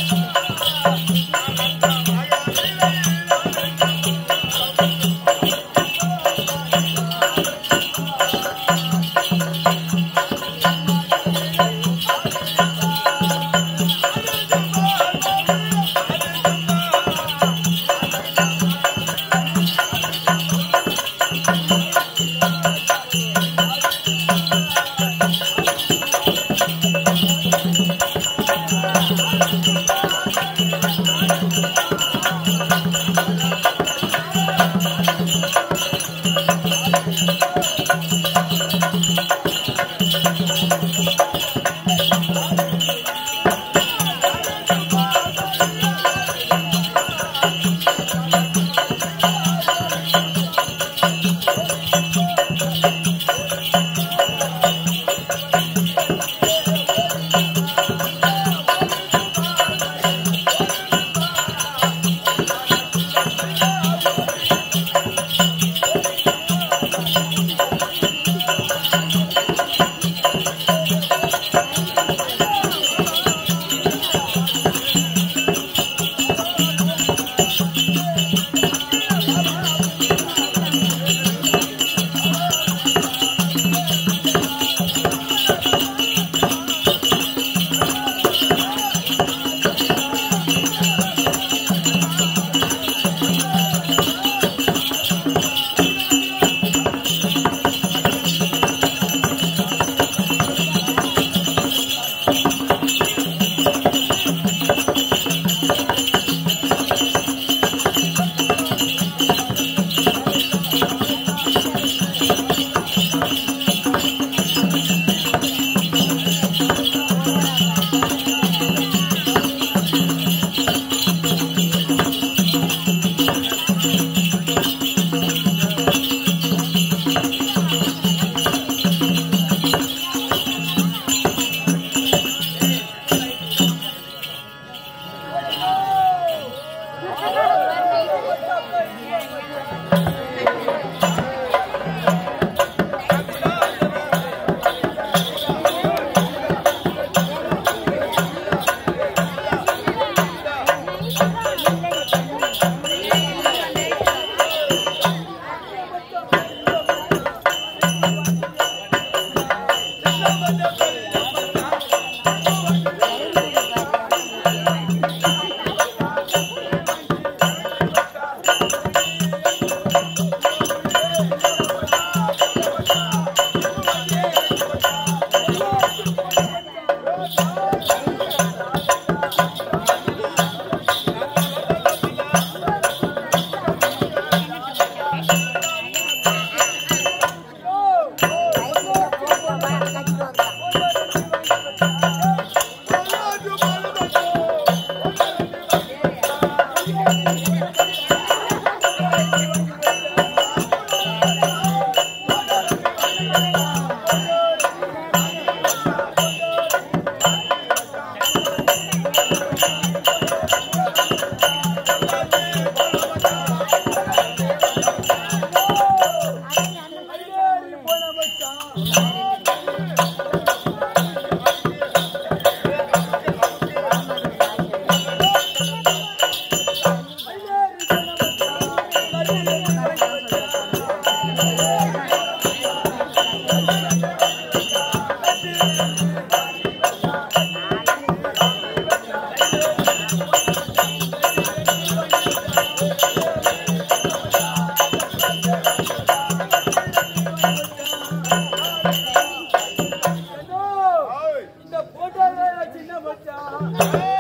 இந்த போட்டோவே சின்ன மச்சான்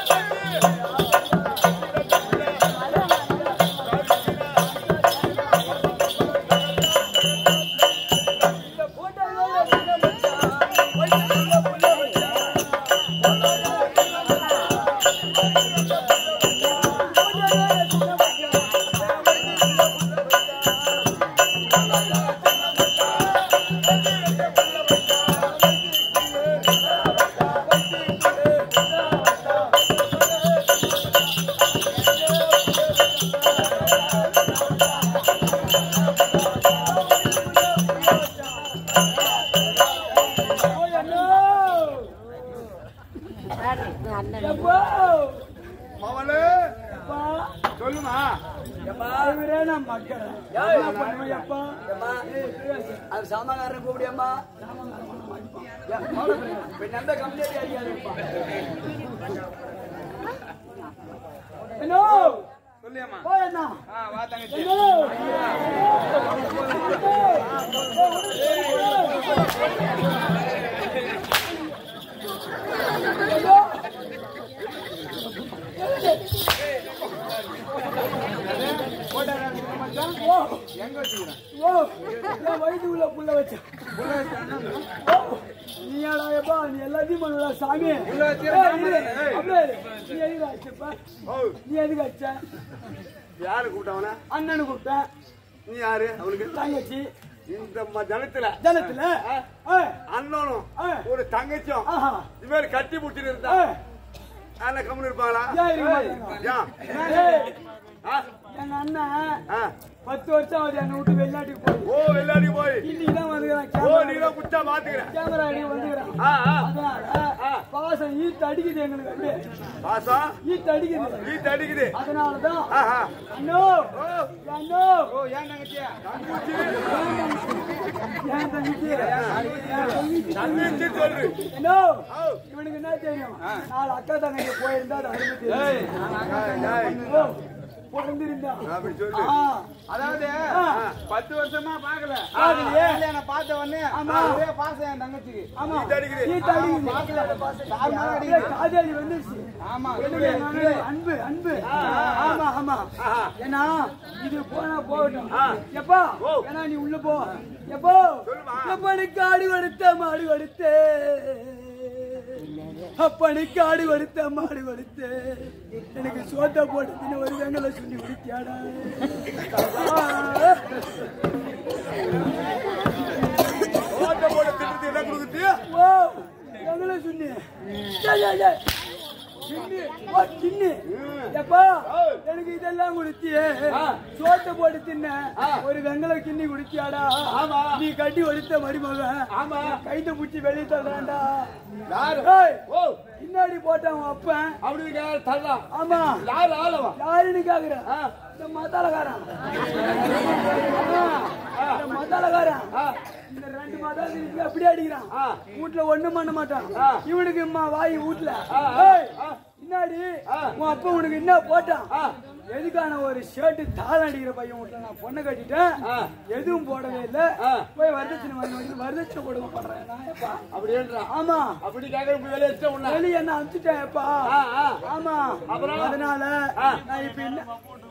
இந்த போட்டோவே சின்ன மச்சான் வயிற்றுக்குள்ள புள்ள மச்சான் போட்டோவே சின்ன மச்சான் வயிற்றுக்குள்ள புள்ள மச்சான் ஏன்னா மக்கள் என்ன பண்ணுவேன் அப்பா ஏம்மா, அது சாமான்காரனை கூப்பிடியம்மா இப்ப நல்ல கம்ப்ளைண்ட் அடிக்காதுப்பா என்ன சொல்லியம்மா போ என்ன ஆ வா தங்கச்சி எங்க வச்சுக்கிறேன் ஓ என் வயிற்றுக்குள்ள புள்ள வச்சேன் நீ ஏடாயப்பா நீ எல்லாத்தையும் பண்ணுடா சாமி உள்ள வச்சியா? ஏய், இரு. ஏய். அப்படியே இரு. நீ எதுக்கு அடிச்சப்பா ஓ நீ எதுக்கு அடிச்ச யாரு கூப்பிட்டவன அண்ணனு கூப்பிட்டேன் நீ யாரு அவனுக்கு தங்கச்சி இந்த ம- ஜனத்துல ஜனத்துல ஏய், அண்ணனும் ஏய். ஒரு தங்கச்சியும் ஆஹா இது மாதிரி கட்டி பிடிச்சிட்டு இருந்தா ஏய், அண்ணன் கம்முன்னு இருப்பாங்களா ஏன் இருக்க மாட்டாங்க? ஏன்? ஏய், ஆ? எங்க அண்ணன் ஆ. பத்து வருஷம் ஆகுது என்னை விட்டு வெளிநாட்டுக்கு போய் ஓ வெள்ளாடி போய் இன்னைக்கு தான் வந்துக்கிறான் ஓ கேமரா நீ தான் குச்சா பாத்துக்கிற கேமரா அடி வந்துக்கிறான் ஆ ஆ. அதனால பாசம் ஈத்து அடிக்குது எங்களுக்கு அப்படியே பாசம் ஈத்து அடிக்குது நீ தடிக்குது அதனாலதான் ஆஹா அண்ணோ ஓ அண்ணோ ஓ ஏன் தங்கச்சியா என் தங்கச்சி என் தங்கச்சி தங்கச்சி சொல்லு அண்ணோ ஓ இவனுக்கு என்ன தெரியும் நாலு அக்கா தங்கச்சி போயிருந்தா அது அருமை ஏய், தெரியும் ஏய், ஓ, பிறந்திருந்தா அப்படி சொல்லு ஆ, அதாவது ஆ. பத்து வருஷமா பாக்கல பாக்கலையே. என்ன பார்த்த உடனே ஆமா. ஒரே பாசம் என் தங்கச்சிக்கு ஆமா ஈத்து அடிக்குது. ஈத்து அடிக்குது. நார்மலா அப்படியே அடிக்குது. காதலி வந்துருச்சு ஆமா என்னுடைய மகனே, அன்பு அன்பு ஆமா ஆமா ஆஹா. ஏன்னா இது போனா போகட்டும் ஆ. எப்பா ஓ. ஏன்னா நீ உள்ள போ எப்போ சொல்லுமா. எப்பனுக்கு ஆடு கொடுத்த மாடு கொடுத்து அப்பனுக்கு ஆடு கொடுத்த மாடு கொடுத்து எனக்கு சோத்த போட்டு ஒரு வெங்கல சொல்லி குடிக்காடா ஓட்ட போட திட்டத்தை என்ன கொடுக்குது ஓ வெங்கல சொல்லி ஏய், ஏய், ஏய். சின்னி, ஓ, சின்னி. எப்பா எனக்கு இதெல்லாம் குடிச்சியே சோத்த போட்டு தின்ன ஒரு வெங்கல கிண்ணி குடிச்சியாடா ஆமா. நீ கட்டி ஒழித்த மருமகன் ஆமா கைத்த பிடிச்சி வெளியே தள்ளுறான்டா யாரு ஏய், ஓ பின்னாடி போட்டான் உன் அப்பன் அப்படி இருக்க தரலாம் ஆமா யாரு ஆளவா யாருன்னு கேக்குற ஆ. இந்த மத்தாலக்காரன் ஆ, இந்த மத்தாலக்காரன் ஆ. இந்த ரெண்டு மதால அப்படியே அடிக்கிறான் ஆ. வீட்டுல ஒண்ணும் பண்ண மாட்டான் ஆ. இவனுக்கு அம்மா வாய் வீட்டுல ஆ, ஏய், ஆ. பின்னாடி ஆ. உன் அப்பா உனக்கு என்ன போட்டான் ஆ. எதுக்கான ஒரு ஷர்ட் தாளம் அடிக்கிற பையன் வீட்டுல நான் பொண்ணை கட்டிட்டேன் ஆ. எதுவும் போடவே இல்ல ஆ. போய் வரதட்சணை வாங்கி வந்து வரதட்சணை கொடுக்க பண்றேன் நான் எப்பா அப்படின்றா ஆமா அப்படி கேட்கற வேலையை வச்ச உன்ன வெளியே என்ன அனுப்பிச்சிட்டேன் எப்பா ஆ ஆ ஆமா அப்புறம்? அதனால ஆ. நான் இப்ப என்ன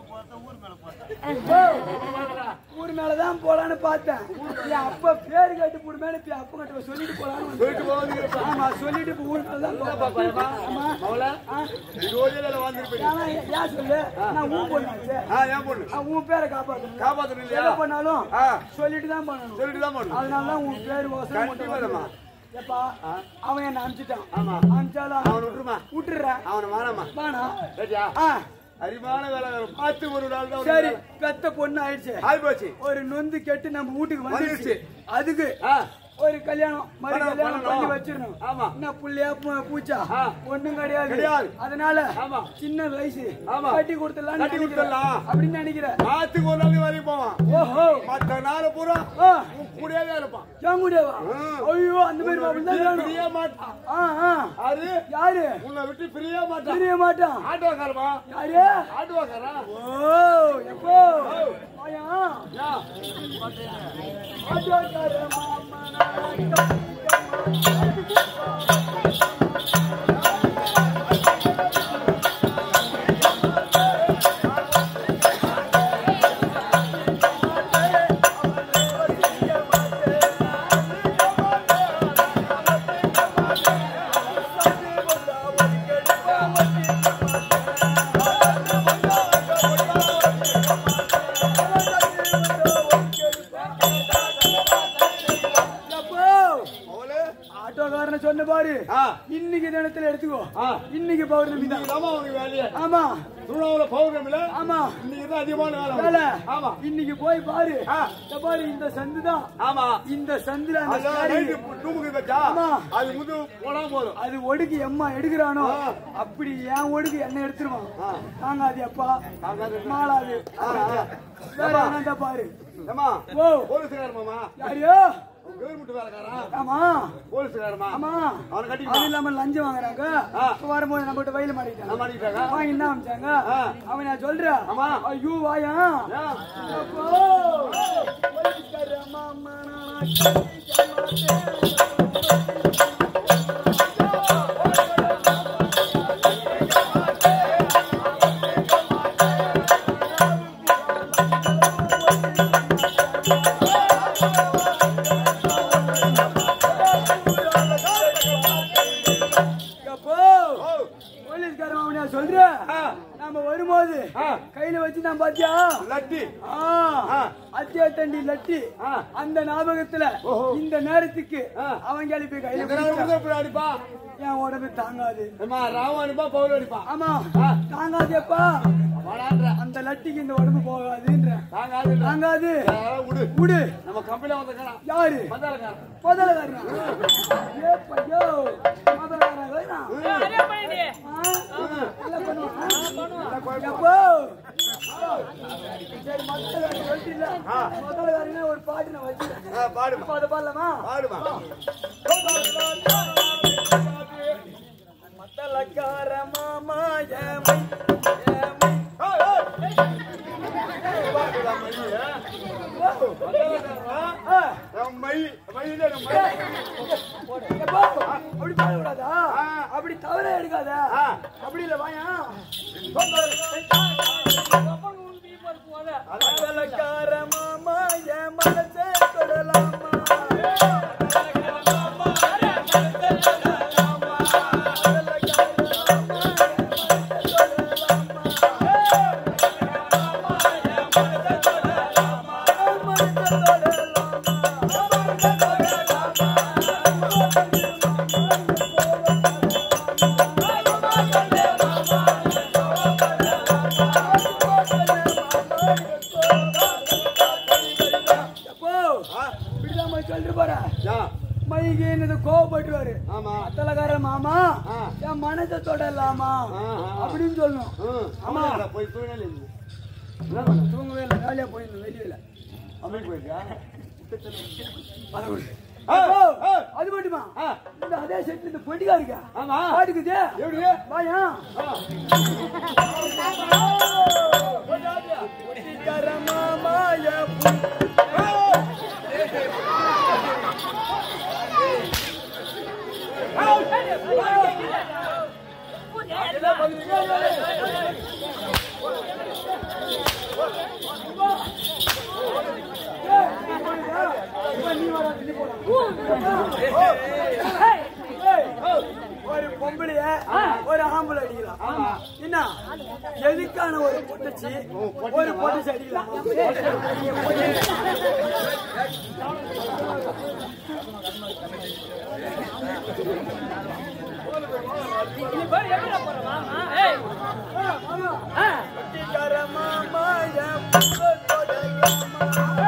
ஊர் மேலதான் போலான்னு பார்த்தேன் என் அப்பா பேரு கேட்டு போடுமேனு இப்ப அப்பா கிட்ட சொல்லிட்டு போலான்னு வந்தேன். சொல்லிட்டு போவீங்க ஆமா சொல்லிட்டு இப்ப ஊர் மேலதான் போறேன். ஆமா மவள ஆ. ரோஜில வந்துருப்பீங்க ஆனா ஏன் சொல்லு நான் ஊன் பொண்ணாச்சு ஆ ஏன் பொண்ணு நான் உன் பேரை காப்பாத்தணும் காப்பாத்தணும் இல்லையா எதை பண்ணாலும் ஆ. சொல்லிட்டு தான் பண்ணணும் சொல்லிட்டு தான் பண்ணு அதனாலதான் உன் பேர் வாசம் கண்டிப்பா இல்லம்மா. எப்பா அவன் என்ன அனுப்பிச்சிட்டான் ஆமா. அனுப்பிச்சாலும் அவனை விட்டுருமா விட்டுறேன் அவனை மாறாமா வானா சரியா ஆ அறிவான வேலை பார்த்து ஒரு நாள் தான் சரி பெத்த பொண்ணு ஆயிடுச்சு ஆய் போச்சு ஒரு நொந்து கெட்டு நம்ம வீட்டுக்கு வந்துருச்சு வந்துருச்சு. அதுக்கு ஆ ஒரு கல்யாணம் மறு பண்ணணும், கல்யாணம் பண்ணணும். பண்ணி வச்சிடணும் ஆமா. என்ன புள்ளையா பூ- பூச்சா ஆ. ஒண்ணும் கிடையாது கிடையாது. அதனால ஆமா. சின்ன வயசு ஆமா. கட்டி கொடுத்துடலாம் கட்டி கொடுத்துடலாம். அப்படின்னு நினைக்கிறேன் மாத்துக்கு ஒரு நாள் வரைக்கும் போவான் ஓஹோ மத்த நாள் பூரா ஆ, உன் கூடவே இருப்பான் என் கூடவா ம். ஐயோ அந்த மாதிரி மாப்பிள்ளை தான் வேணும். பிரிய மாட்டான் ஆ ஆ அது யாரு உன்னை விட்டு பிரிய மாட்டான் தெரிய மாட்டான் ஆட்டோக்காரமா யாரு ஆட்டோக்காரா ஓ எப்போ ஆயா யா ஆட்டோக்கார மாமனா எப்போ அவளே ஆட்டோக்காரனை சொன்ன பாரு ஆ தினத்துல எடுத்துக்கோ ஆ. இன்னைக்கு பௌர்ணமி தான் இன்னைக்கு தாம்மா உனக்கு வேலையே ஆமா திருவண்ணாமலை பௌர்ணமில ஆமா இன்னைக்கு தான் அதிகமான வேலை வேலை ஆமா இன்னைக்கு போய் பாரு ஆ. இந்த பாரு இந்த சந்து தான் ஆமா இந்த சந்துல அந்த அதான் சாரி, நைட்டு தூங்குது வச்சா ஆமா. அது முது போனா போதும் அது ஒடுக்கு எம்மா எடுக்கிறானோ ஆ. அப்படி என் ஒடுக்கு என்ன எடுத்துருவான் ஆ. தாங்காது அப்பா தாங்காது. மாளாது ஆ, ஆ. வேற என்னடா பாரு ஏமா ஓ போலீஸ்கார மாமா யாரையோ கவர்மெண்ட் வேலைக்காரன் ஆமா போலீஸ்காரமா ஆமா அவனை அது கட்டிக்கலாம் இல்லாம லஞ்சம் வாங்குறாங்க ஆ. இப்ப வரும்போது நம்ம கிட்ட வயல மாட்டிட்டாங்க நான் மாட்டிக்கிட்டாங்க வாங்கி என்ன அமைச்சாங்க ஆ. அவன் நான் சொல்றேன் ஆமா. ஐயோ வாயா ஏன்? அப்போ, போலீஸ்கார மாமா, நான் கட்டிக்க மாட்டேன். அப்போ, ஓ, போலீஸ்காரன் அவனை சொல்றேன் ஆ, நாம வரும்போது ஆ. கையில வச்சு நான் பாத்தியா லட்டி ஆ, ஆ. அத்தியா தண்டி லட்டி ஆ. அந்த ஞாபகத்துல ஓஹோ. இந்த நேரத்துக்கு ஆ. அவன் கிளப்பி கையில எத்தனை பிடிச்சான். உங்க இப்படி அடிப்பா என் உடம்பு தாங்காது ஏமா ராம அடிப்பா பவுல் அடிப்பா ஆமா ஆ. தாங்காதேப்பா வாடான்ற அந்த லட்டிக்கு இந்த உடம்பு போகாதுன்ற தாங்காது தாங்காது யாராவது விடு விடு நம்ம கம்பெனில வந்துக்கலாம் யாரு பந்தாலக்காரன் முதலகாரனா ஏ பையோ முதலகாரனா ஆ? நல்லா பண்ணுவான். எப்போ? சரி, முதலகாரன் சொல்லிட்டில்ல? முதலகாரனா ஒரு பாட்டு நான் வச்சுக்கிறேன். ஆ, பாடுமா அப்ப அதை பாடலாமா? பாடுமா மத்தலக்கார மாமா ஏமை, ஏமை. ஏய், ஏய். பாடுடா, மைய. ஓ, பந்தாலக்காரன். ஆ, என் மை மையில என் மை எப்போ? அப்படி பாடக்கூடாதா? ஆ. அப்படி தவற எடுக்காத ஆ. அப்படி இல்ல வாயா மத்தலக்கார மாமா என் மனசை தொடலாமா எப்போ ஆ, இப்படிதான் போய் சொல்லிட்டு போறேன் யா. மைக்கு என்னது கோவப்பட்டுருவாரு ஆமா அத்தலக்கார மாமா ஆ. என் மனசை தொடலாமா ஆ, ஆ. அப்படின்னு சொல்லணும் ம், ஆமா. ஆமாடா, போய் தூங்கினாலே இருந்து. என்ன பண்ண? தூங்கவே இல்லை வேலையா போயிருந்தோம் வெளியில அமெரிக்கா போயிருக்கா? ஓ, ஆ. அது மட்டுமா ஆ. இந்த அதே செட் இந்த பொடிக்கா இருக்கா ஆமா. பாட்டுக்குது எப்படி? வாயா ஆ. பொடிக்கார மாமா என் பு- நீ வர நீ ஒரு பொம்பளைய ஒரு ஆம்பளை அடிக்கலாம் என்ன எதுக்கான ஒரு பொட்டச்சி ஒரு பொட்டச்சி அடிக்கலாம் கட்டிக்கார மாமா என் புகழ் தொடலாமா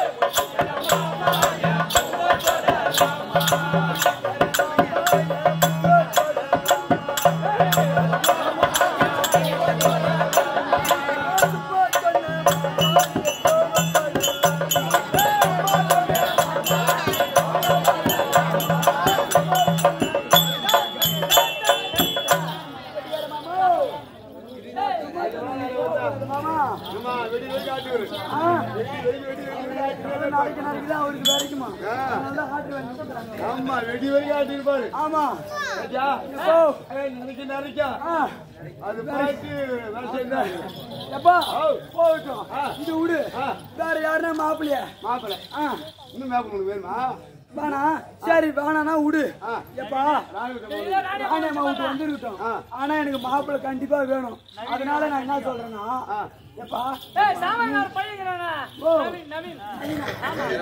மாமா அம்மா, வெடி வெடி காட்டி விடு. ஆ வெடி, வெடி, வெடி, வெடி, வெடி, வெடி. நாளைக்கு நாளைக்கு தான் அவருக்கு வேலைக்குமா ஆ. அதனால தான் காட்டு வாங்கி கொடுக்குறாங்க. ஆமா, வெடி வெடி காட்டி இருப்பாரு. ஆமா ராஜா, ஓ ஏய், நினைக்க நினைக்க. ஆ அது பார்த்து வேலை செய்யுங்க. எப்பா ஓ. போகட்டும் ஆ. இது விடு ஆ. வேற யாருன்னா மாப்பிள்ளைய மாப்பிள்ளை. ஆ இன்னும் மேப்பு உனக்கு வேணுமா? வேணா சரி வேணானா விடு ஆ. எப்பா ராணுவத்தை போடு. நானே விட்டு வந்துருக்கட்டும் ஆ. ஆனா எனக்கு மாப்பிள்ளை கண்டிப்பா வேணும் அதனால நான் என்ன சொல்றேன்னா ஆ. எப்பா ஏய், சாமான்கார பையங்கிறானா? ஓ. நவீன், நவீன்.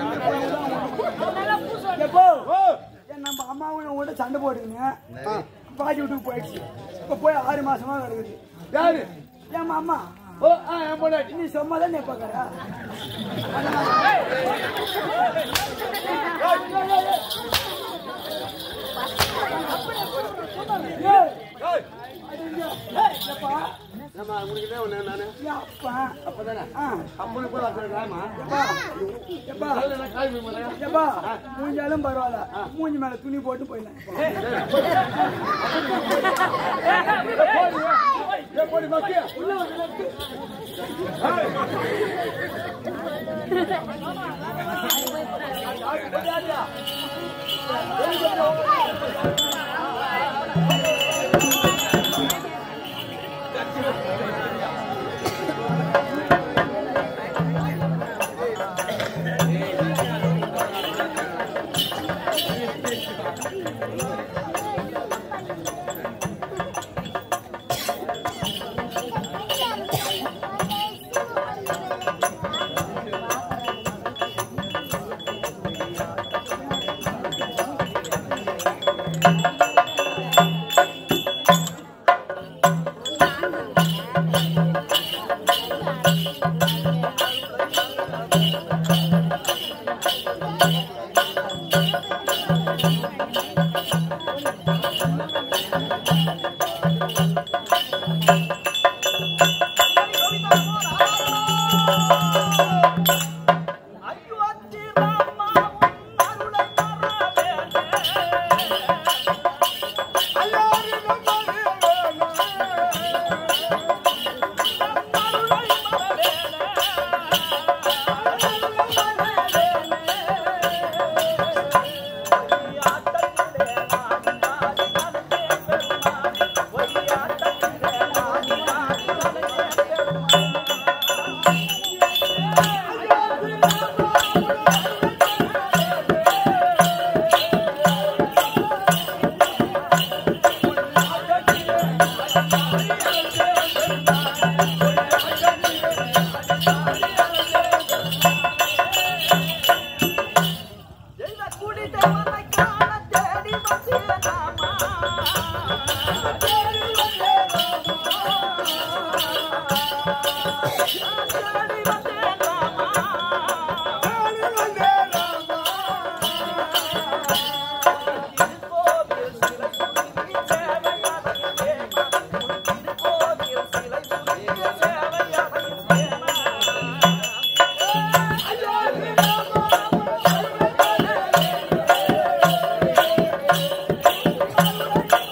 எப்போ ஓ, ஏன் நம்ம அம்மாவும் உங்கள்கிட்ட சண்டை போட்டுக்கங்க ஆ. பாட்டி வீட்டுக்கு போயிடுச்சு இப்ப போய் ஆறு மாசமா கிடக்குது யாரு ஏமா அம்மா ஓ ஆ என் பொண்டாட்டி நீ சும்மா தான் பாக்கறா நம்ம உங்களுக்கு ஒண்ணு நானு அப்பதானே அப்பனு கூட வச்சிருக்காமா எப்பா காய் போய் போறேன் எப்பா மூஞ்சாலும் பரவாயில்ல மூஞ்சி மேல துணி போட்டு போயிடலாம் போடி பாக்கியா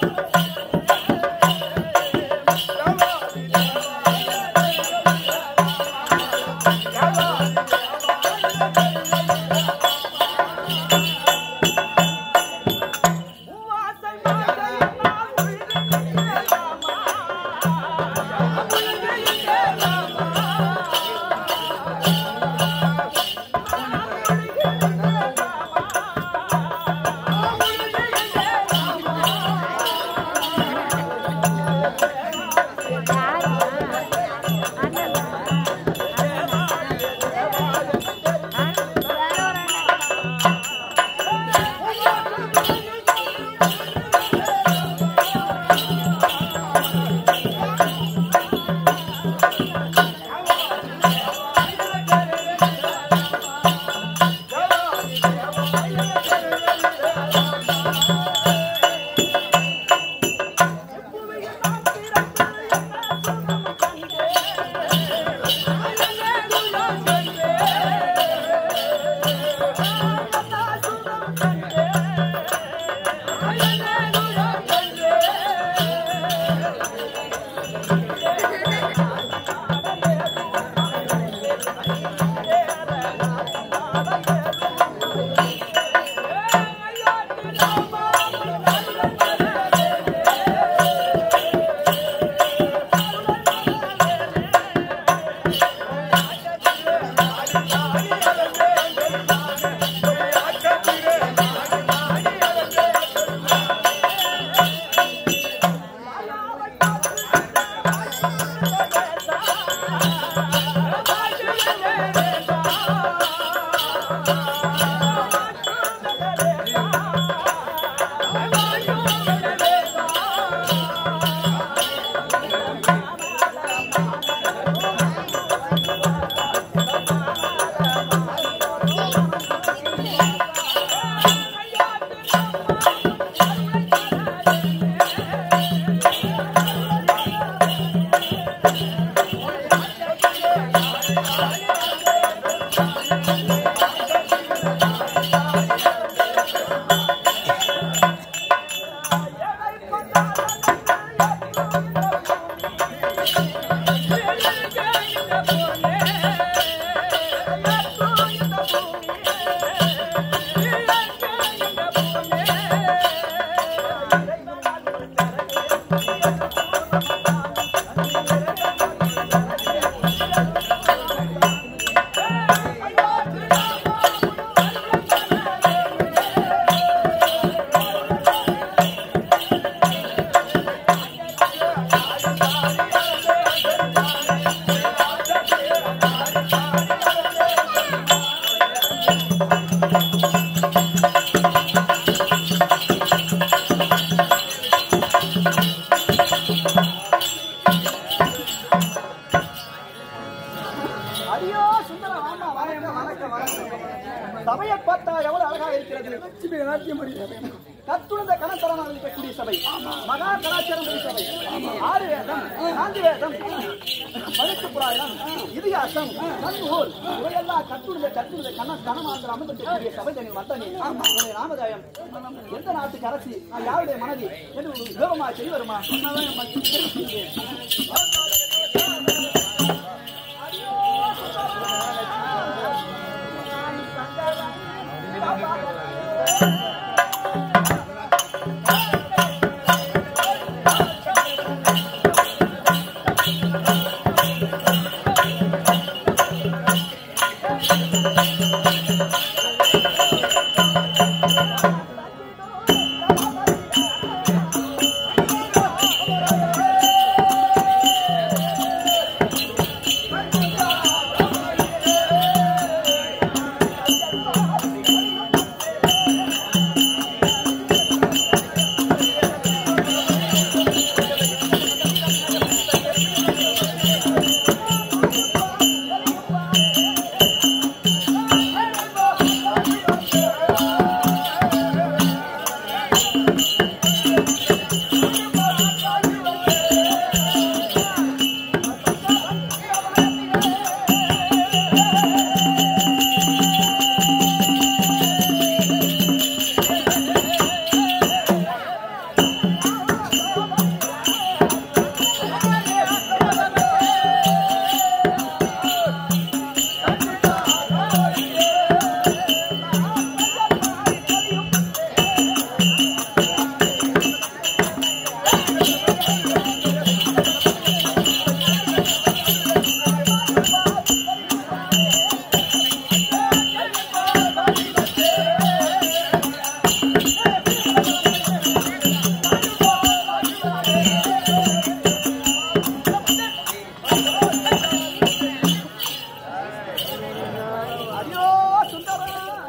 ஏய் அடியோ சுந்தரம் ஆமா வணக்கம் வணக்கம் வணக்கம் சபையை பார்த்தா எவ்வளவு அழகா இருக்கிறது கத்துணர்ந்த கணத்தரமாக இருக்கக்கூடிய சபை மகா கலாச்சாரம் உள்ள சபை ஆறு வேதம் நான்கு வேதம் மனுக்கு புராணம் இதிகாசம் நன்னூல் இவையெல்லாம் கத்துணர்ந்த கத்துணர்ந்த கண கணமாந்திர அமர்ந்திருக்கக்கூடிய சபை தனி வந்தனே உங்களுடைய நாமதாயம் எந்த நாட்டுக்கு அரசி நான் யாருடைய மனைவி என்று ஒரு விவரமா செய்ய வருமா அடியோ சுந்தரம்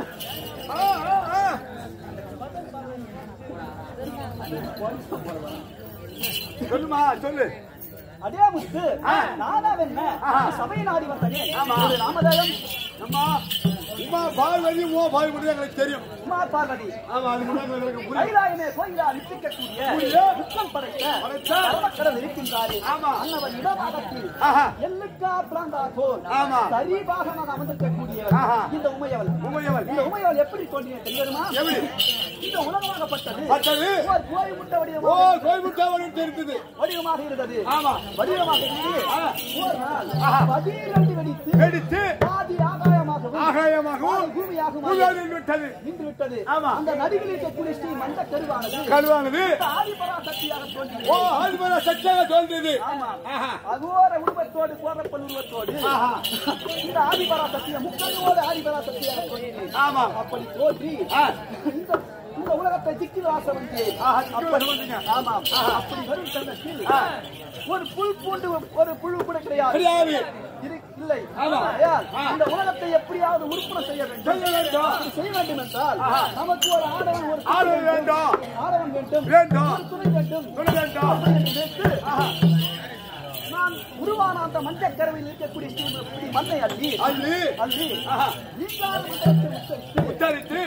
சொல்லுமா சொல்லு அடியா முத்து நானா என்ன சபையை நாடி வந்தனே ஒரு நாமதாயம் அம்மா உமா பார்வதி உமா பார்வதி எங்களுக்கு தெரியும் உமா பார்வதி ஆமா அது முன்னாடி எங்களுக்கு புரியும் கைலாயமே கோயிலா நிற்கக்கூடிய புரியுது. முத்தம் படைத்த படைத்த கர்மக்கடல் இருக்கின்றாரே ஆமா. அன்னவர் இடமாகத்தில் ஆஹா எல்லுக்கா பிராந்தா போல் ஆமா. சரிபாகமாக அமர்ந்திருக்கக்கூடிய ஆஹா. இந்த உமையவள் உமையவள். இந்த உமையவள் எப்படி தோன்றிய தெரியுமா எப்படி? இந்த உலகமாகப்பட்டது பட்டது ஒரு கோயில் முட்ட ஓ வடிவமாக கோயம்புத்தவனுக்கு தெரிந்தது வடிவமாக இருந்தது ஆமா. வடிவமாக இருந்து ஒரு நாள் பதினெண்டு வெடித்து வெடித்து பாதி ஆகாயமாகவும் ஆகாயமாகவும் பாதி பூமியாகவும் பூமியாவில் விட்டது நின்று விட்டது ஆமா. அந்த நடுவில் இருக்கக்கூடிய ஸ்ரீ மந்த கருவானது கழுவானது ஆதிபரா சக்தியாக தோன்றியது ஓ ஆதிபர சக்தியாக தோன்றது ஆமா ஆஹா. அகோர உருவத்தோடு கோரப்பல் உருவத்தோடு ஆஹா. இந்த ஆதிபரா சக்தியை முக்கண்ணோடு ஆதிபரா சக்தியாக தோன்றியது ஆமா அப்படி தோன்றி ஆ. இந்த இந்த உலகத்தை திக்கில் வாச வந்து ஆஹா, திக்கில் வாச வந்தீங்க. ஆமாம் அப்படி வரும் தருணத்தில் ஒரு புல் பூண்டு ஒரு புழு கூட கிடையாது கிடையாது. இரு- இல்லை ஆமா. ஆகையால் ஆ. இந்த உலகத்தை எப்படியாவது உறுப்பினர் செய்ய வேண்டும் செய்ய வேண்டும். அப்படி செய்ய வேண்டும் என்றால் ஆஹா. நமக்கு ஒரு ஆடவன் ஒரு துணை ஆடவன் வேண்டும். ஆடவன் வேண்டும் வேண்டும். ஒரு துணை வேண்டும் துணை வேண்டும். அப்படி என்று நினைத்து, நான் உருவான அந்த மஞ்சள் கருவில் இருக்கக்கூடிய ஸ்ரீ ஸ்ரீ மண்ணை அள்ளி அள்ளி அள்ளி ஆஹா. நீங்கார மந்திரத்தை உச்சரித்து உச்சரித்து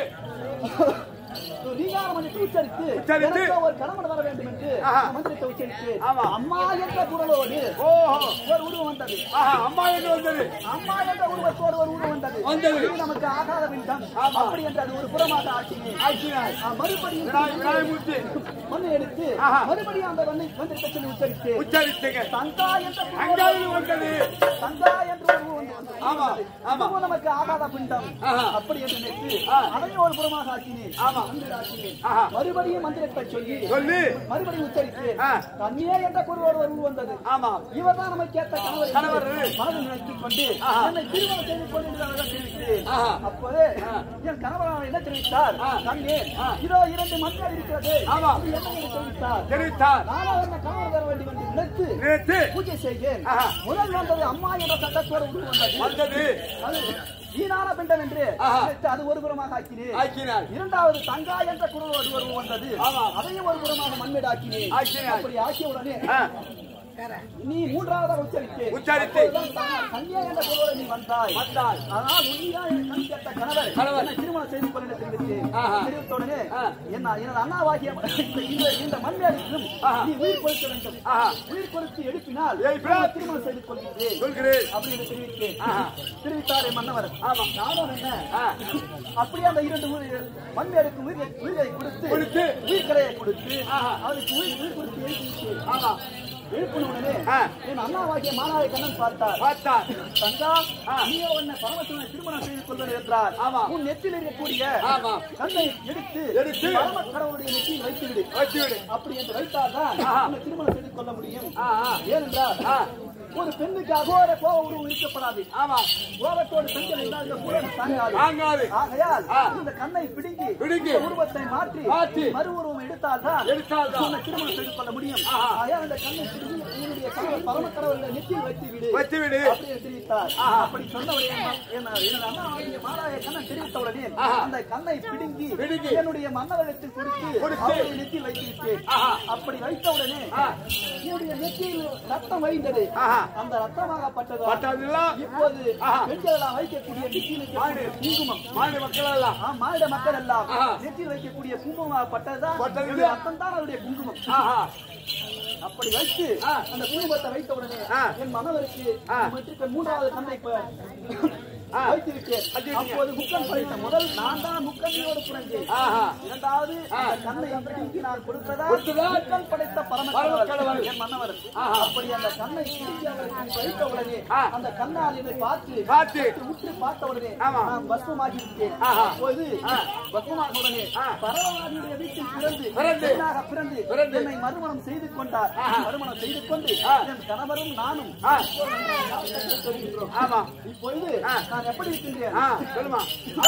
நீங்கார மந்திரத்தை உச்சரித்து உச்சரித்து. எனக்கு ஒரு கணவன் வர வேண்டும் என்று ஆஹா. அந்த மந்திரத்தை உச்சரித்து ஆமா. அம்மா என்ற குரலோடு ஓஹோ ஒரு உருவம் வந்தது ஆஹா அம்மா என்று வந்தது அம்மா என்ற உருவத்தோடு ஒரு உருவம் வந்தது வந்தது. இது நமக்கு ஆகாத விண்டம் ஆமா. அப்படி என்று அது ஒரு புறமாக ஆக்கினேன் ஆக்கினார் ஆ, மறுபடியும் விநாய- விநாயகமூர்த்தி மண்ணை எடுத்து ஆஹா. மறுபடியும் அந்த மண்ணை மந்திரத்தை சொல்லி உச்சரித்து உச்சரித்துங்க தங்கா என்ற அங்காவில் வந்தது தங்கா என்ற ஒரு உருவம் வந்தது. ஆமா, ஆமா. இதுவும் நமக்கு ஆகாத பிண்டம் ஆஹா. அப்படி என்று நினைத்து ஆ. அதையும் ஒரு புறமாக ஆக்கினேன் ஆமா. மந்திர ஆக்கினேன் ஆஹா. மறுபடியும் மந்திரத்தை சொல்லி சொல்லி மறுபடியும் உச்சரித்து ஆ. கண்ணியே என்ற குருவோடு ஒரு உருவம் வந்தது ஆமா இவர் தான் நமக்கு ஏற்ற கணவர் கணவர். என்று மனதில் நினைத்துக் கொண்டு ஆஹா. என்னை திருமணம் செய்து கொண்டு என்று அவர்கள் தெரிவிக்கிறேன் ஆஹா. அப்போது என் கணவரான என்ன தெரிவித்தார் ஆ. கண்ணே இதோ இரண்டு மந்திரம் இருக்கிறது ஆமா. அது என்ன என்று தெரிவித்தார் தெரிவித்தார் நானும் என்ன கணவர் தர வேண்டும் என்று நினைத்து நினைத்து பூஜை செய்தேன் ஆஹா. முதல் வந்தது அம்மா என்ற சட்டத்தோடு உருவம் வந்தது வந்தது அது வீணான பிண்டம் என்று ஆஹா. நினைத்து அது ஒரு புறமாக ஆக்கினேன் ஆக்கினார் இரண்டாவது தங்கா என்ற குரலோடு ஒரு வந்தது ஆமா. அதையும் ஒரு புறமாக மண்மேடாக்கினேன் ஆக்கினார். அப்படி ஆக்கிய உடனே ஆ. நீ மூன்றாவதாக உச்சரித்து உச்சரித்து. அப்போதுதான் கன்யா என்ற பொருளோடு நீ வந்தாய் வந்தாய். ஆனால் உன்னியா என் கண் கேட்ட கணவர் கணவர். என்னை திருமணம் செய்து கொள்ள தெரிவித்து ஆஹா. தெரிவித்த உடனே ஆ. என்ன எனது அண்ணாவாகிய இந்த- இந்த- இந்த மண்மேடைக்கும் ஆஹா. நீ உயிர் கொடுக்க வேண்டும் ஆஹா. உயிர் கொடுத்து எழுப்பினால் எழுப்பினால் நான் திருமணம் செய்து கொள்கிறேன் சொல்கிறேன் அப்படின்னு தெரிவித்தேன் ஆஹா. தெரிவித்தாரே மன்னவர் ஆமா. நானும் என்ன ஆ. அப்படியே அந்த இரண்டு உயிர் மண்மேடைக்கு உயிரை உயிரை கொடுத்து கொடுத்து. உயிர்கலையை கொடுத்து ஆஹா. அவருக்கு உயிர் உயிர் கொடுத்து எழுப்பிவிட்டு ஆமா எழுப்பின உடனே ஆ. என் அண்ணாவாகிய மாணவரை கண்ணன் பார்த்தார் பார்த்தார் தங்கா ஆ. நீ உன்னை பரமசிவனை திருமணம் செய்து கொள்வது என்றார் ஆமா. உன் நெற்றில் இருக்கக்கூடிய ஆமா. கண்ணை எடுத்து எடுத்து. பரம கடவுளுடைய நெற்றியில் வைத்து விடு வச்சு விடு அப்படி என்று வைத்தால்தான் ஆஹா. உன்னை திருமணம் செய்து கொள்ள முடியும் ஆ, ஆ. ஏனென்றால் ஆ. ஒரு பெண்ணுக்கு அகோர கோப உருவம் இருக்கப்படாது ஆமா கோபத்தோடு பெண்கள் இருந்தால் இந்த உருவம் தாங்காது தாங்காது ஆகையால் ஆ. இந்த கண்ணை பிடுங்கி பிடுங்கி. இந்த உருவத்தை மாற்றி மாற்றி. மறு உருவம் எடுத்தால்தான் எடுத்தால்தான். உன்னை திருமணம் செய்து கொள்ள முடியும் ஆஹா. ஆகையால் அந்த கண்ணை பிடுங்கி என்னுடைய கணவர் பரம கடவுளுடைய நெற்றியில் வைத்து விடு வச்சு விடு அப்படி என்று தெரிவித்தார் அப்படி சொன்னவுடனே என்ன- எனது அண்ணா ஆகிய மாலாய கண்ணன் தெரிவித்தவுடனே ஆஹா. அந்த கண்ணை பிடுங்கி பிடுங்கி. என்னுடைய மன்னவரிடத்தில் கொடுத்து கொடுத்து. அவருடைய நெற்றியில் வைத்து விட்டேன் ஆஹா. அப்படி வைத்தவுடனே ஆ. என்னுடைய நெற்றியில் ரத்தம் வைந்தது ஆஹா. அந்த ரத்தமாகப்பட்டது பட்டதெல்லாம் இப்போது ஆஹா. பெண்கள் எல்லாம் வைக்கக்கூடிய நெற்றியில் இருக்கக்கூடிய குங்குமம் மாநில மக்கள் எல்லாம் ஆ, மாநில மக்கள் எல்லாம் ஆஹா. நெற்றியில் வைக்கக்கூடிய குங்குமமாகப்பட்டதுதான் பட்டது. என்னுடைய ரத்தம் தான் அவருடைய குங்குமம் ஆஹா அப்படி வைத்து ஆ. அந்த குங்குமத்தை வைத்த உடனே ஆ. என் மனவருக்கு ஆ. மற்றிருக்க மூன்றாவது கண்ணை இப்ப ஆ. வைத்து விட்டேன் வச்சு விட்டீங்க. அப்போது முக்கன் படைத்த முதல் நான் தான் முக்கண்ணியோடு புரஞ்சேன் ஆஹா இரண்டாவது ஆ. அந்த கண்ணை பிடுங்கி நான் கொடுத்ததா கொடுத்ததா? முக்கன் படைத்த பரம பரமக்கடவுள். கடவுள் என் மன்னவர் ஆஹா. அப்படி அந்த கண்ணை பிடுங்கி அவருக்கு வைத்த உடனே ஆ. அந்த கண்ணால் என்னை பார்த்து பார்த்து. உற்று பார்த்த உடனே ஆமா. நான் பஸ்மமாகி விட்டேன் ஆஹா. அப்போது ஆ. பஸ்மமாக உடனே ஆ. பரவானுடைய வீட்டில் பிறந்து பிறந்து. பெண்ணாக பிறந்து பிறந்து. என்னை மறுமணம் செய்து கொண்டார் ஆஹா. மறுமணம் செய்து கொண்டு ஆ. என் கணவரும் நானும் ஆ. சொல்கின்றோம் ஆமா இப்பொழுது ஆ. நான் எப்படி இருக்கின்றேன் ஆ சொல்லுமா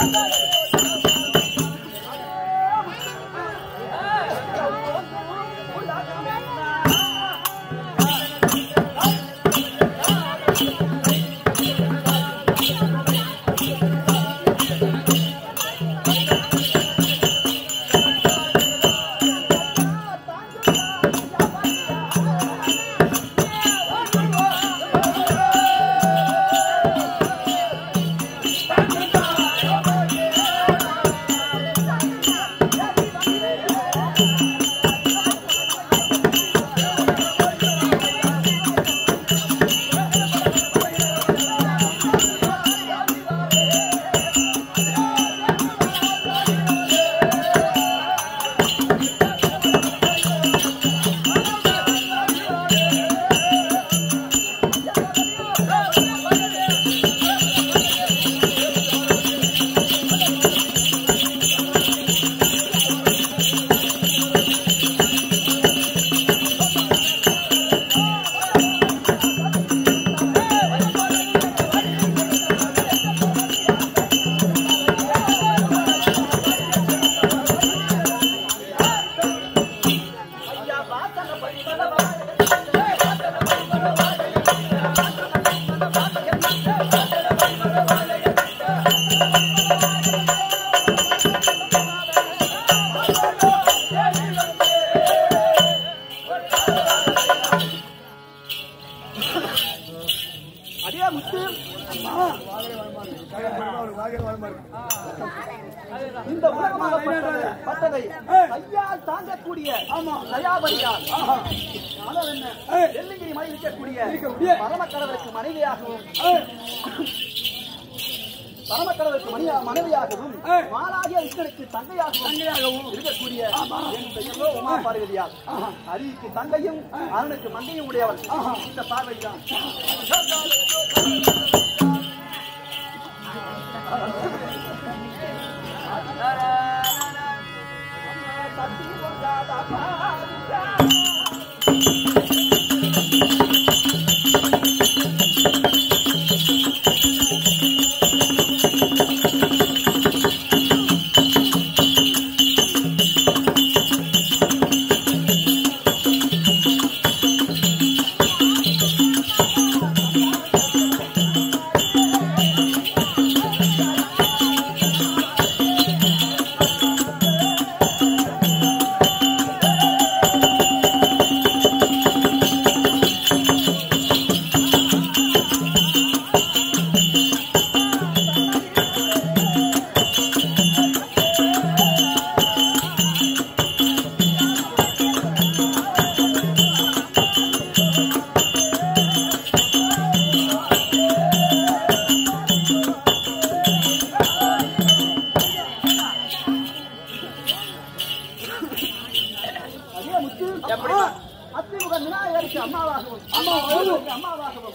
அதே முத்து இந்த உலகமாக பட்டதை கையால் தாங்கக்கூடிய தயாபரியால் மனம் என்ன வெள்ளிங்கிரி மலை இருக்கக்கூடிய பரமக்கடவுளுக்கு மனைவியாகவும் பரமக்கடவுளுக்கு மணியா மனைவியாகவும் மாலாகிய விஷ்ணனுக்கு தங்கையாகவும் தங்கையாகவும் இருக்கக்கூடிய என் பெயரோ உமா பார்வதியால் ஹரிக்கு தங்கையும் அருணுக்கு மங்கையும் உடையவள் இந்த பார்வைதான் ஆ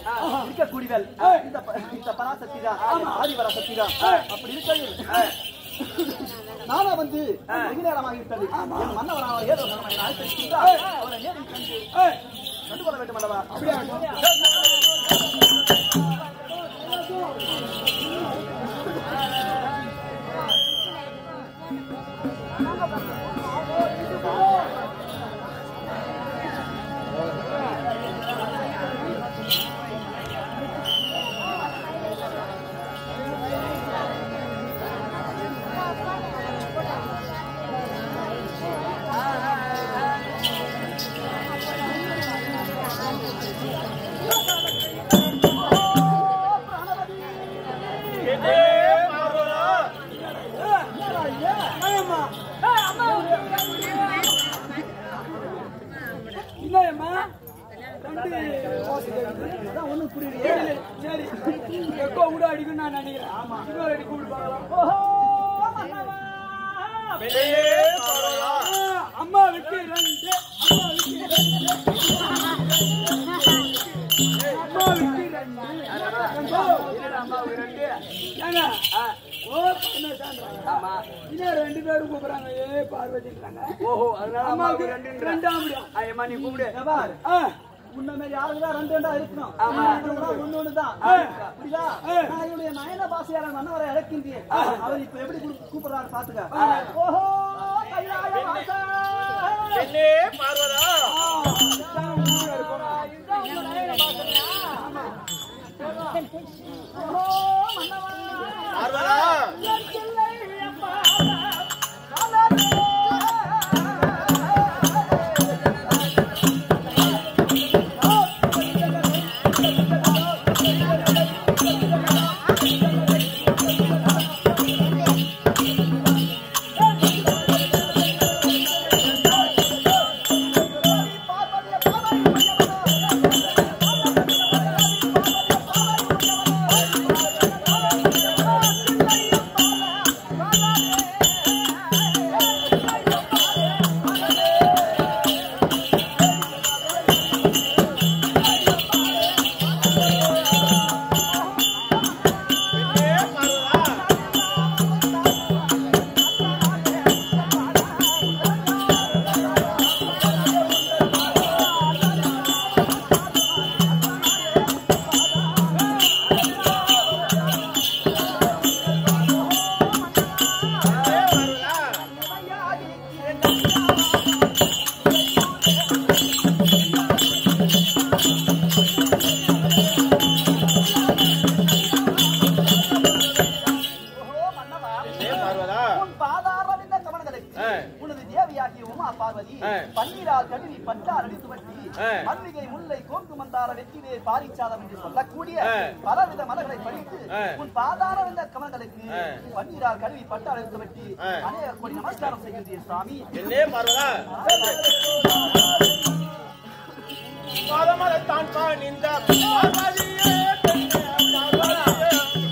இருக்கக்கூடியவள் இந்த ப- இந்த பராசக்தி தான் ஆதிவர சக்தி தான் அப்படி இருக்கையில் நானா வந்து வெகு நேரமாகிவிட்டது என் மன்னவரான ஏதோ மன்னவனை அழைத்திருக்கின்றார் அவரை நேரில் கண்டு கண்டுகொள்ள வேண்டும் அல்லவா என்னம்மா ரெண்டு ஓசை கேக்குது. அதான் ஒண்ணும் புரியலையே சரி எக்கோ கூட அடிக்கும் நான் நினைக்கிறேன் ஆமா இன்னொரு அடி கூப்பிட்டு பார்க்கலாம் ஓஹோ மன்னவா ஆ, அம்மாவுக்கு ரெண்டு அம்மாவுக்கு ரெண்டு அம்மாவுக்கு ரெண்டு அம்மாவுக்கு ரெண்டு ஏங்க ஓ என்ன சான்றா இன்னும் ரெண்டு பேரும் கூப்பிடுறாங்க ஏ பார்வதின்றாங்க ஓஹோ அதனால அம்மாவுக்கு அம்மாவுக்கு ரெண்டு ரெண்டாம் முடியா ஐயம்மா நீ கூப்பிடு பார் ஆ உன்ன மாதிரி ஆளுங்க தான் ரெண்டு ரெண்டா இருக்கணும் ஆமா. இவங்கெல்லாம் ஒண்ணு ஒண்ணுதான் புரியுதா நான் என்னுடைய நயன பாசையாளர் மன்னவரை இறக்கின்றேன் அவர் இப்ப எப்படி கூப்பிடு- கூப்பிடுறாரு பாத்துக்க ஓஹோ கைலாய வாசா. ஓஹோ மன்னவா என் பிள்ளை அப்பா. ஓஹோ மன்னவா உன் பாதாரம் இந்த கமலங்களுக்கு உனது தேவியாகிய உமா பார்வதி பன்னீரால் கழுவி பட்டார் அடித்து வட்டி மல்லிகை முல்லை கோங்கு மந்தார வெற்றிலே பாரிச்சாதம் என்று சொல்லக்கூடிய பலவித மலர்களை பறித்து உன் பாதாரம் இந்த கமலங்களுக்கு பன்னீரால் கழுவி பட்டார் அடித்து வட்டி அநேக கோடி நமஸ்காரம் செய்கின்றேன் சுவாமி என்னே பார்வதா பாதமரத்தான் பாணிந்த பார்வதியே பெண்ணே பார்வதியே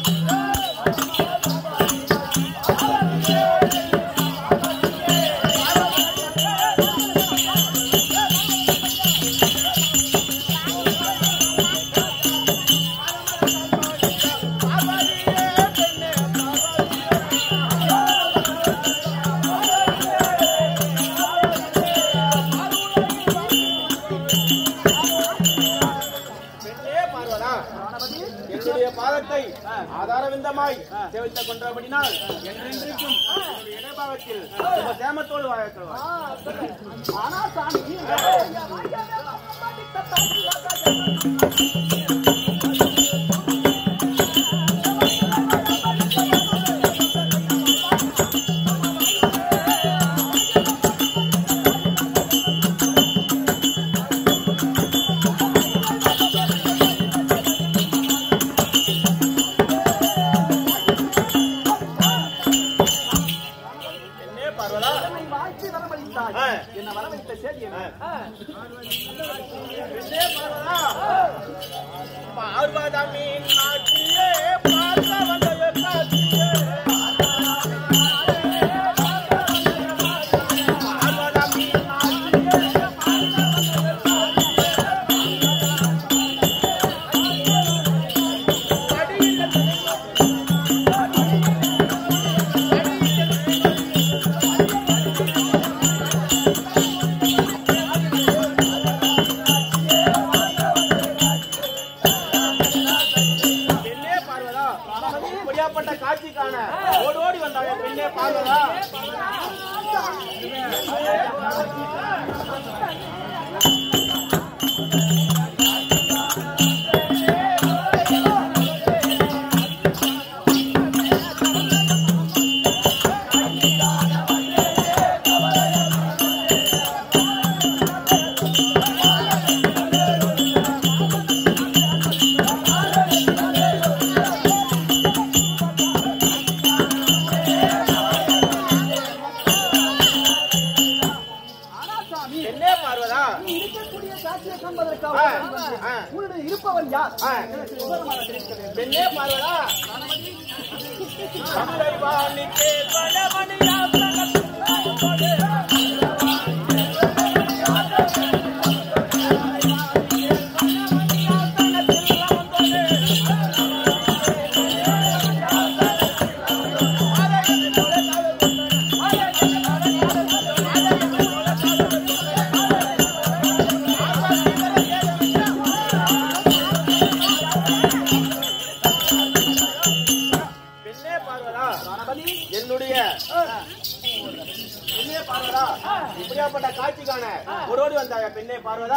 பெண்ணே பார்வதா என்னுடைய பாதத்தை ஆதாரவிந்தமாய் சேவித்துக் கொண்டபடினால் என்றென்றைக்கும் என்னுடைய இடபாகத்தில் சுப சேமத்தோடு வாழ்க்கை ஆனா சாமி என்னே பார்வதா என்னை வாழ்த்தி வரமளித்தாய் ஆ. என்ன வரவழைத்த செய்தி என்ன? பெண்ணே பார்வதா பார்வதமின் நாட்டியே பார்க்க வந்த காட்சியே பார்வதமின் நாட்டியே இப்படியாப்பட்ட காட்சிக்கான ஓடி ஓடி வந்தாங்க பெண்ணே பார்வதா பெண்ணே பார்வதா இருக்கக்கூடிய சாட்சியை காண்பதற்காக ஆ, ஓடி வந்தேன். ஆ. உன்னுடைய இருப்பவன் யார் ஆ. எனக்கு விவரமாக தெரிவிக்க வேண்டும் பெண்ணே பார்வதா தமிழை வாணிக்கே வடமணியா பெண்ணே பார்வதா என்னுடைய பெண்ணே பார்வதா இப்படியாப்பட்ட காட்சிக்கான ஓடோடி வந்தாங்க பெண்ணே பார்வதா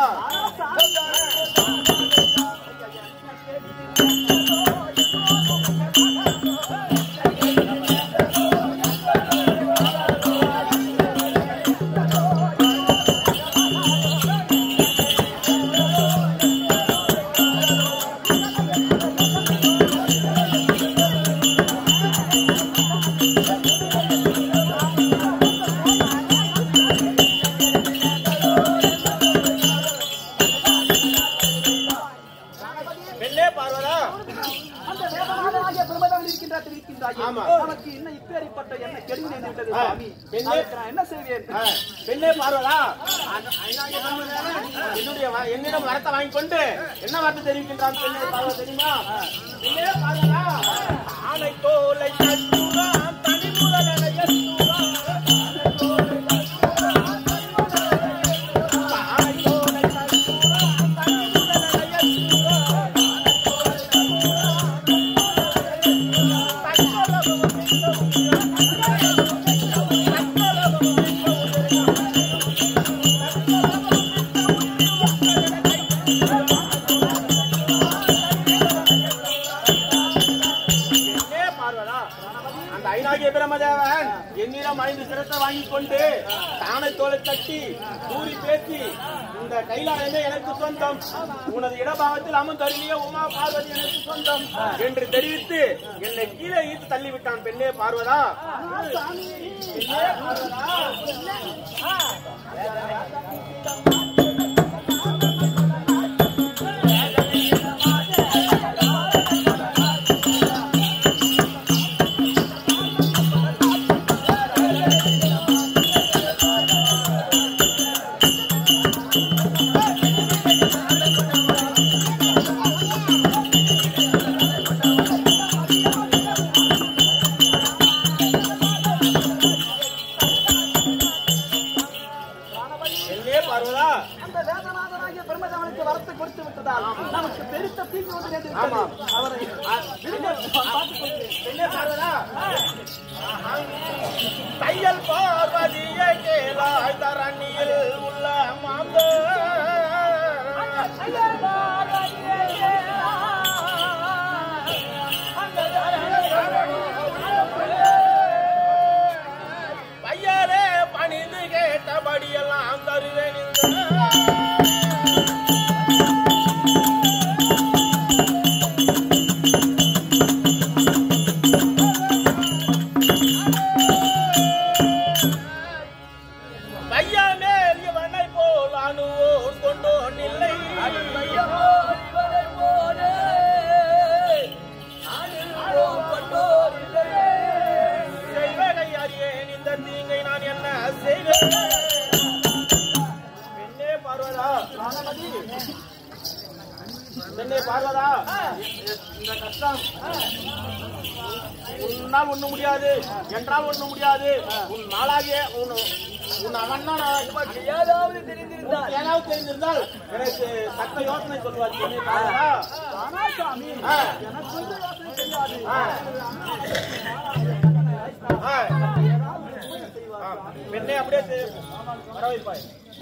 பெண்ணே பார்வதா அந்த வேதநாதனாகிய பிரம்மதேவன் இருக்கின்றார் தெரிவிக்கின்றாயே. ஆமா. நமக்கு இன்னும் இப்பேற்பட்ட என்ன கெடுதி நேர்ந்துவிட்டது ஆ. சுவாமி. பெண்ணே- அதற்கு நான் என்ன செய்வேன் ஆ, பெண்ணே பார்வதா அந்த ஐநாயக பிரம்மதேவன் என்னுடைய வ- என்னிடம் வரத்தை வாங்கி கொண்டு என்ன வார்த்தை தெரிவிக்கின்றான் பெண்ணே பார்வதா தெரியுமா பெண்ணே பார்வதா ஆனை தோலை தட்டுவான் தனி முதலனை எத்துவான் ஆனை தோலை தட்டுவான் தனி முதலனை எத்துவான் என்னே பார்வதா அந்த ஐநாகிய பிரமதேவன் என்னிடம் ஐந்து சிரத்தை வாங்கி கொண்டு தானை தோலை தட்டி கூறி பேசி இந்த கைலாயமே எனக்கு சொந்தம் உனது இடபாகத்தில் அமர்ந்து அருளிய உமா பார்வதி எனக்கு சொந்தம் என்று தெரிவித்து என்னை கீழே ஈர்த்து தள்ளிவிட்டான் பெண்ணே பார்வதா பெண்ணே பார்வதா பெண்ணே பார்வதா அந்த வேதநாதனாகிய பிரம்மதேவனுக்கு வரத்தை கொடுத்து விட்டதால் நமக்கு பெருத்த தீங்கு வந்து நேர்ந்து ஆமா. விட்டது. அவரை பார்த்துக் கொள்கிறேன். பெண்ணே பார்வதா தையல் பார்வதியை கேளாய் தரணியில் உள்ள மாந்த பையரே பணிந்து கேட்டபடியெல்லாம் தருவேன் இந்த பையமேல் இவனை போல் அணுவோன் கொண்டோன் இல்லை செய்வதை அறியேன் இந்த தீங்கை நான் என்ன செய்வேன் பெண்ணே பார்வதா பெண்ணே பார்வதா இந்த கஷ்டம் உன்னால் ஒண்ணு முடியாது என்றால் ஒண்ணு முடியாது உன் நாளாகிய உன் உன் அவன் ஏதாவது தெரிந்திருந்தால் ஏதாவது தெரிந்திருந்தால் எனக்கு தக்க யோசனை சொல்வார் பெண்ணே பார்வதா ஆனா சாமி ஆ. எனக்கு வந்து யோசனை தெரியாது ஆ. ஆ. ஆ, பெண்ணை அப்படியே செய்- வர வைப்பாய்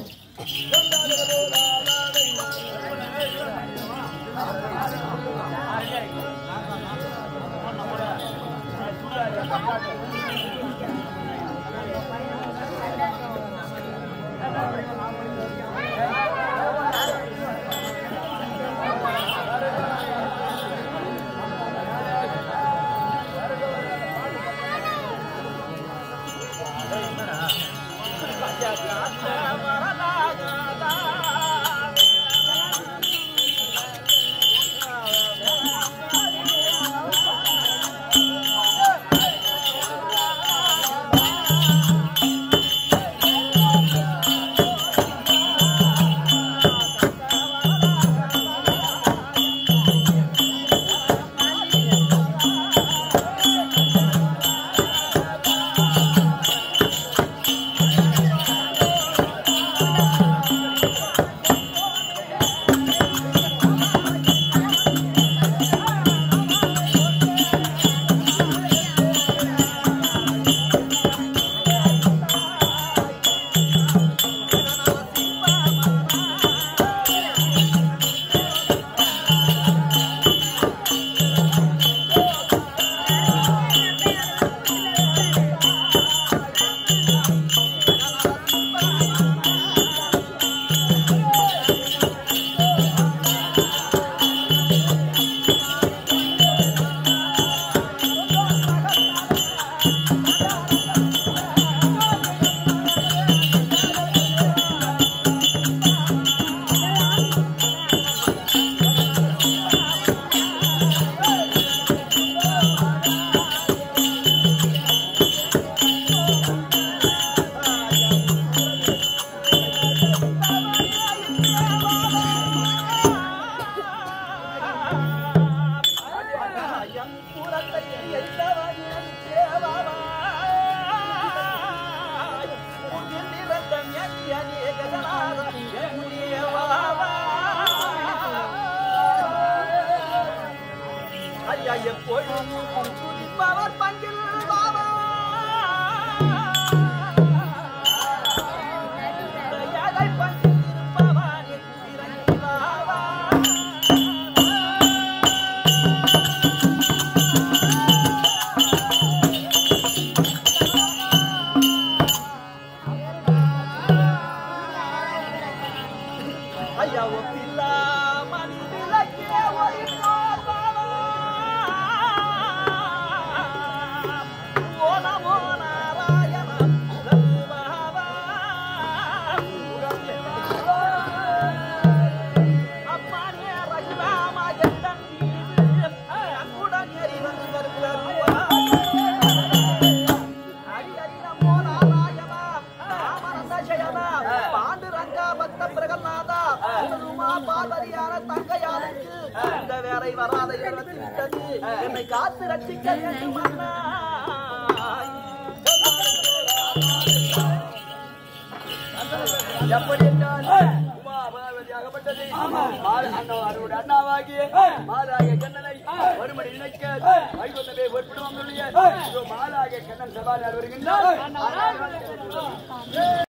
ஐயா ஒப்பில்லா மணி விளக்கே ஒளி போல்வாவா. ஓ நமோ நாராயண உலகுவாவா. அம்மானே ரகுராமா எந்தன் மீது அன்புடன் ஏறி வந்து வருகிறார் ஹரி ஹரி நமோ நாராயணா ராமரந்த ஜெயனா பாண்டுரங்கா பக்த பிரகநாதா உமா பார்வதியான தங்கையாருக்கு இந்த வேலை வராத இடத்தில் விட்டது என்னை காத்து ரட்சிக்க வேண்டும் அண்ணா எப்படி என்றால் உமா பார்வதி ஆகப்பட்டது மாறு அண்ணா அவருடைய அண்ணாவாகிய மாலாகிய கண்ணனை மறுமணி நினைக்க வைகுந்தமே பொறுப்பிடுவோம் சொல்லிய மாலாகிய கண்ணன் சபாநாடு வருகின்றார்